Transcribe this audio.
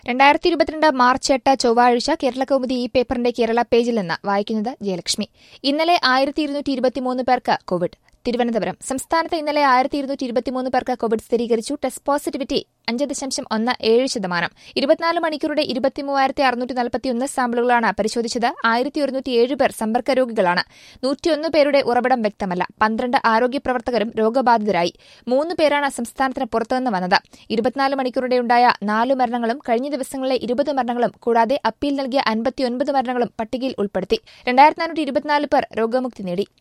രണ്ടായിരത്തി ഇരുപത്തിരണ്ട് മാർച്ച് എട്ട് ചൊവ്വാഴ്ച കേരളകൗമുദി ഈ പേപ്പറിന്റെ കേരള പേജിൽ നിന്ന് വായിക്കുന്നത് ജയലക്ഷ്മി ഇന്നലെ ആയിരത്തി ഇരുന്നൂറ്റി ഇരുപത്തിമൂന്ന് പേർക്ക് കോവിഡ് തിരുവനന്തപുരം സംസ്ഥാനത്ത് ഇന്നലെ ആയിരത്തി ഇരുന്നൂറ്റി ഇരുപത്തിമൂന്ന് പേർക്ക് കോവിഡ് സ്ഥിരീകരിച്ചു ടെസ്റ്റ് പോസിറ്റിവിറ്റി അഞ്ച് ദശാംശം ഒന്ന് ഏഴ് ശതമാനം ഇരുപത്തിനാല് മണിക്കൂറുടെ ഇരുപത്തിമൂവായിരത്തി അറുന്നൂറ്റി നാൽപ്പത്തിയൊന്ന് സാമ്പിളുകളാണ് പരിശോധിച്ചത് ആയിരത്തി ഒരുന്നൂറ്റി ഏഴ് പേർ സമ്പർക്ക രോഗികളാണ് നൂറ്റിയൊന്ന് പേരുടെ ഉറവിടം വ്യക്തമല്ല പന്ത്രണ്ട് ആരോഗ്യ പ്രവർത്തകരും രോഗബാധിതരായി മൂന്ന് പേരാണ് സംസ്ഥാനത്തിന് പുറത്തുനിന്ന് വന്നത് ഇരുപത്തിനാല് മണിക്കൂറിടെയുണ്ടായ നാല് മരണങ്ങളും കഴിഞ്ഞ ദിവസങ്ങളിലെ ഇരുപത് മരണങ്ങളും കൂടാതെ അപ്പീൽ നൽകിയ അൻപത്തിയൊൻപത് മരണങ്ങളും പട്ടികയിൽ ഉൾപ്പെടുത്തി രണ്ടായിരത്തി നാനൂറ്റി ഇരുപത്തിനാല് പേർ രോഗമുക്തി നേടി